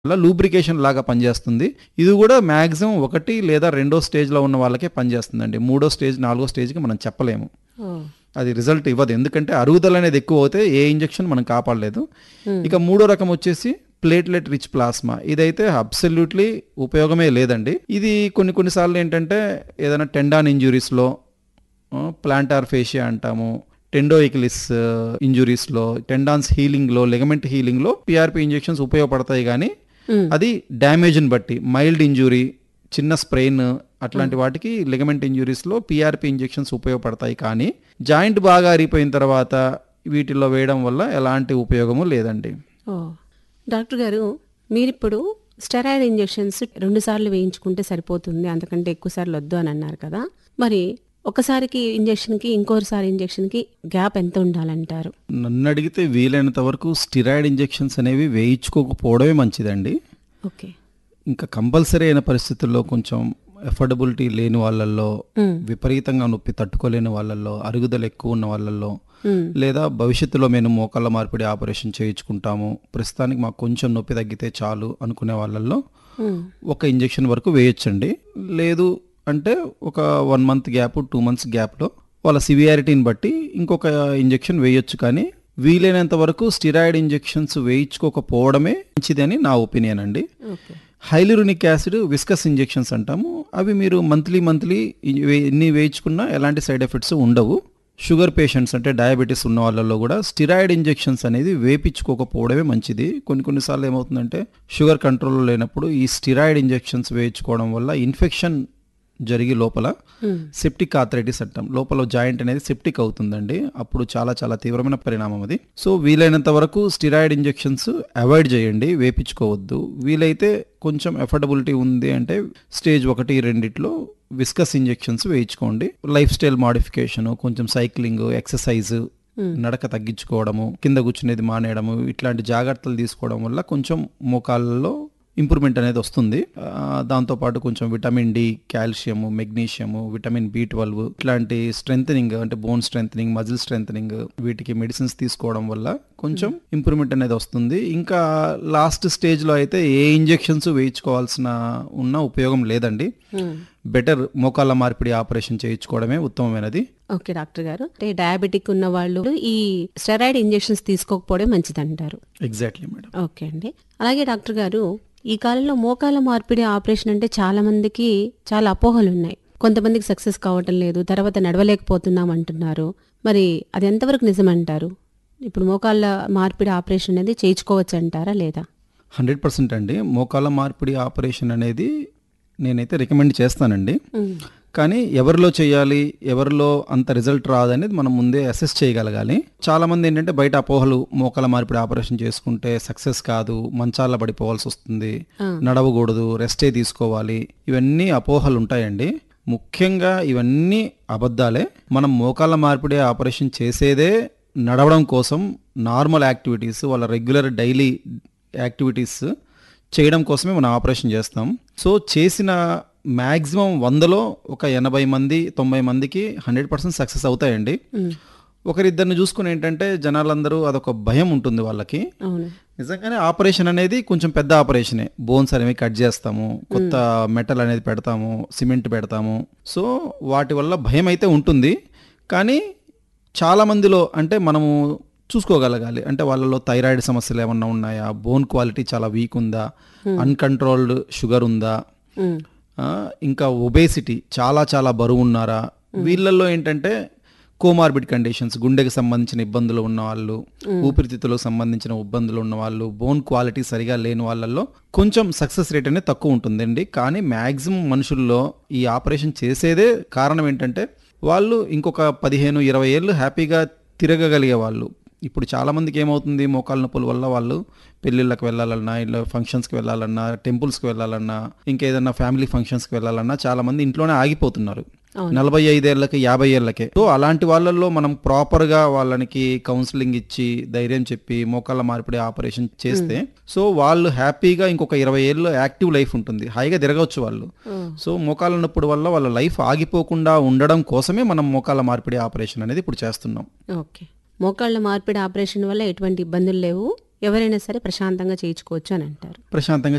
అలా లూబ్రికేషన్ లాగా పనిచేస్తుంది ఇది కూడా మ్యాక్సిమం ఒకటి లేదా రెండో స్టేజ్లో ఉన్న వాళ్ళకే పనిచేస్తుందండి మూడో స్టేజ్ నాలుగో స్టేజ్కి మనం చెప్పలేము ఓ అది రిజల్ట్ ఇవ్వదు ఎందుకంటే అరుగుదల అనేది ఎక్కువ అవుతే ఏ ఇంజెక్షన్ మనం కాపాడలేదు ఇక మూడో రకం వచ్చేసి ప్లేట్లెట్ రిచ్ ప్లాస్మా ఇదైతే అబ్సల్యూట్లీ ఉపయోగమే లేదండి ఇది కొన్ని కొన్నిసార్లు ఏంటంటే ఏదైనా టెండాన్ ఇంజురీస్లో ప్లాంటార్ ఫేషియా అంటాము టెండోయికిలిస్ ఇంజురీస్లో టెండాన్స్ హీలింగ్లో లెగమెంట్ హీలింగ్లో పిఆర్పి ఇంజెక్షన్స్ ఉపయోగపడతాయి కానీ అది డ్యామేజ్ని బట్టి మైల్డ్ ఇంజురీ చిన్న స్ప్రెయిన్ అట్లాంటి వాటికి లిగమెంట్ ఇంజురీస్లో పిఆర్పి ఇంజెక్షన్స్ ఉపయోగపడతాయి కానీ జాయింట్ బాగా అరిగిపోయిన తర్వాత వీటిల్లో వేయడం వల్ల ఎలాంటి ఉపయోగము లేదండి ఓ డాక్టర్ గారు మీరిప్పుడు స్టెరాయిడ్ ఇంజెక్షన్స్ రెండు సార్లు వేయించుకుంటే సరిపోతుంది అంతకంటే ఎక్కువ సార్లు వద్దు అని అన్నారు కదా మరి ఒకసారికి ఇంజెక్షన్కి ఇంకోసారి ఇంజెక్షన్కి గ్యాప్ ఎంత ఉండాలంటారు నన్ను అడిగితే వీలైనంత వరకు స్టిరాయిడ్ ఇంజెక్షన్స్ అనేవి వేయించుకోకపోవడమే మంచిదండి ఓకే ఇంకా కంపల్సరీ అయిన పరిస్థితుల్లో కొంచెం ఎఫోర్డబిలిటీ లేని వాళ్ళల్లో విపరీతంగా నొప్పి తట్టుకోలేని వాళ్ళల్లో అరుగుదల ఎక్కువ ఉన్న వాళ్ళల్లో మ్మ్. లేదా భవిష్యత్తులో మేము మోకాళ్ళ మార్పిడి ఆపరేషన్ చేయించుకుంటాము ప్రస్తుతానికి మాకు కొంచెం నొప్పి తగ్గితే చాలు అనుకునే వాళ్ళల్లో మ్మ్. ఒక ఇంజెక్షన్ వరకు వేయొచ్చండి లేదు అంటే ఒక one month gap two months గ్యాప్లో వాళ్ళ సివియారిటీని బట్టి ఇంకొక ఇంజెక్షన్ వేయొచ్చు కానీ వీలైనంత వరకు స్టిరాయిడ్ ఇంజెక్షన్స్ వేయించుకోకపోవడమే మంచిదని నా ఒపీనియన్ అండి okay hyaluronic acid viscous injections అంటాము అవి మీరు మంత్లీ మంత్లీ ఎన్ని వేయించుకున్నా ఎలాంటి సైడ్ ఎఫెక్ట్స్ ఉండవు షుగర్ పేషెంట్స్ అంటే డయాబెటీస్ ఉన్న వాళ్ళలో కూడా స్టిరాయిడ్ ఇంజెక్షన్స్ అనేది వేపించుకోకపోవడమే మంచిది కొన్ని కొన్నిసార్లు ఏమవుతుందంటే షుగర్ కంట్రోల్లో లేనప్పుడు ఈ స్టిరాయిడ్ ఇంజెక్షన్స్ వేయించుకోవడం వల్ల ఇన్ఫెక్షన్ జరిగి లోపల సెప్టిక్ ఆథరైటిస్ అంటాం లోపల జాయింట్ అనేది సెప్టిక్ అవుతుందండి అప్పుడు చాలా చాలా తీవ్రమైన పరిణామం అది సో వీలైనంత వరకు స్టిరాయిడ్ ఇంజెక్షన్స్ అవాయిడ్ చేయండి వేపించుకోవద్దు వీలైతే కొంచెం ఎఫర్డబిలిటీ ఉంది అంటే స్టేజ్ ఒకటి రెండిట్లో విస్కస్ ఇంజెక్షన్స్ వేయించుకోండి లైఫ్ స్టైల్ మాడిఫికేషన్ కొంచెం సైక్లింగ్ ఎక్సర్సైజ్ నడక తగ్గించుకోవడము కింద కూర్చునేది మానేయడము ఇట్లాంటి జాగ్రత్తలు తీసుకోవడం వల్ల కొంచెం మోకాళ్ళలో ఇంప్రూవ్మెంట్ అనేది వస్తుంది ఆ, దాంతోపాటు కొంచెం vitamin D calcium magnesium vitamin B twelve ఇట్లాంటి స్ట్రెంగ్ అంటే బోన్ స్ట్రెంగ్ మజిల్ స్ట్రెంగ్ వీటికి మెడిసిన్స్ తీసుకోవడం వల్ల కొంచెం ఇంప్రూవ్మెంట్ అనేది వస్తుంది ఇంకా లాస్ట్ స్టేజ్లో అయితే ఏ ఇంజెక్షన్స్ వేయించుకోవాల్సిన ఉన్న ఉపయోగం లేదండి మ్మ్. బెటర్ మోకాళ్ళ మార్పిడి ఆపరేషన్ చేయించుకోవడమే ఉత్తమమైనది ఓకే డాక్టర్ గారు అంటే డయాబెటిక్ ఉన్న వాళ్ళు ఈ స్టెరాయిడ్ ఇంజెక్షన్స్ తీసుకోకపోవడం మంచిదంటారు ఎగ్జాక్ట్లీ మేడం ఓకే అండి అలాగే డాక్టర్ గారు ఈ కాలంలో మోకాల మార్పిడి ఆపరేషన్ అంటే చాలా మందికి చాలా అపోహలు ఉన్నాయి కొంతమందికి సక్సెస్ కావటం లేదు తర్వాత నడవలేకపోతున్నాం అంటున్నారు మరి అది ఎంతవరకు నిజమంటారు ఇప్పుడు మోకాళ్ళ మార్పిడి ఆపరేషన్ అనేది చేయించుకోవచ్చు అంటారా లేదా హండ్రెడ్ పర్సెంట్ అండి మోకాళ్ళ మార్పిడి ఆపరేషన్ అనేది నేనైతే రికమెండ్ చేస్తానండి కానీ ఎవరిలో చేయాలి ఎవరిలో అంత రిజల్ట్ రాదనేది మనం ముందే అసెస్ చేయగలగాలి చాలా మంది ఏంటంటే బయట అపోహలు మోకాల మార్పిడి ఆపరేషన్ చేసుకుంటే సక్సెస్ కాదు మంచాల పడిపోవాల్సి వస్తుంది నడవకూడదు రెస్టే తీసుకోవాలి ఇవన్నీ అపోహలు ఉంటాయండి ముఖ్యంగా ఇవన్నీ అబద్ధాలే మనం మోకాళ్ళ మార్పిడి ఆపరేషన్ చేసేదే నడవడం కోసం నార్మల్ యాక్టివిటీస్ వాళ్ళ రెగ్యులర్ డైలీ యాక్టివిటీస్ చేయడం కోసమే మనం ఆపరేషన్ చేస్తాం సో చేసిన మ్యాక్సిమం వందలో ఒక ఎనభై మంది తొంభై మందికి హండ్రెడ్ పర్సెంట్ సక్సెస్ అవుతాయండి ఒకరిద్దరిని చూసుకుని ఏంటంటే జనాలందరూ అదొక భయం ఉంటుంది వాళ్ళకి అవును నిజంగానే ఆపరేషన్ అనేది కొంచెం పెద్ద ఆపరేషనే బోన్స్ అనేవి కట్ చేస్తాము కొత్త మెటల్ అనేది పెడతాము సిమెంట్ పెడతాము సో వాటి వల్ల భయం అయితే ఉంటుంది కానీ చాలా మందిలో అంటే మనము చూసుకోగలగాలి అంటే వాళ్ళలో థైరాయిడ్ సమస్యలు ఏమన్నా ఉన్నాయా బోన్ క్వాలిటీ చాలా వీక్ ఉందా అన్కంట్రోల్డ్ షుగర్ ఉందా మ్మ్. ఆ, ఇంకా ఒబేసిటీ చాలా చాలా బరువు ఉన్నారా వీళ్ళల్లో ఏంటంటే కోమార్బిడ్ కండిషన్స్ గుండెకి సంబంధించిన ఇబ్బందులు ఉన్న వాళ్ళు ఊపిరితిత్తులకు సంబంధించిన ఇబ్బందులు ఉన్న వాళ్ళు బోన్ క్వాలిటీ సరిగా లేని వాళ్ళల్లో కొంచెం సక్సెస్ రేట్ అనేది తక్కువ ఉంటుందండి కానీ మ్యాక్సిమం మనుషుల్లో ఈ ఆపరేషన్ చేసేదే కారణం ఏంటంటే వాళ్ళు ఇంకొక పదిహేను ఇరవై ఏళ్ళు హ్యాపీగా తిరగగలిగే వాళ్ళు ఇప్పుడు చాలా మందికి ఏమవుతుంది మోకాళ్ళ నొప్పుల వల్ల వాళ్ళు పెళ్ళిళ్ళకి వెళ్ళాలన్నా ఇలా ఫంక్షన్స్కి వెళ్ళాలన్నా టెంపుల్స్కి వెళ్ళాలన్నా ఇంకేదన్నా ఫ్యామిలీ ఫంక్షన్స్కి వెళ్ళాలన్నా చాలా మంది ఇంట్లోనే ఆగిపోతున్నారు నలభై ఐదేళ్లకి యాభై ఏళ్ళకే సో అలాంటి వాళ్ళల్లో మనం ప్రాపర్గా వాళ్ళకి కౌన్సిలింగ్ ఇచ్చి ధైర్యం చెప్పి మోకాళ్ళ మార్పిడి ఆపరేషన్ చేస్తే సో వాళ్ళు హ్యాపీగా ఇంకొక ఇరవై ఏళ్ళు యాక్టివ్ లైఫ్ ఉంటుంది హాయిగా తిరగవచ్చు వాళ్ళు సో మోకాళ్ళ నొప్పుడు వల్ల వాళ్ళ లైఫ్ ఆగిపోకుండా ఉండడం కోసమే మనం మోకాళ్ళ మార్పిడి ఆపరేషన్ అనేది ఇప్పుడు చేస్తున్నాం ఓకే మోకాళ్ళ మార్పిడి ఆపరేషన్ వల్ల ఎటువంటి ఇబ్బందులు లేవు ఎవరైనా సరే ప్రశాంతంగా చేయించుకోవచ్చు అని అంటారు ప్రశాంతంగా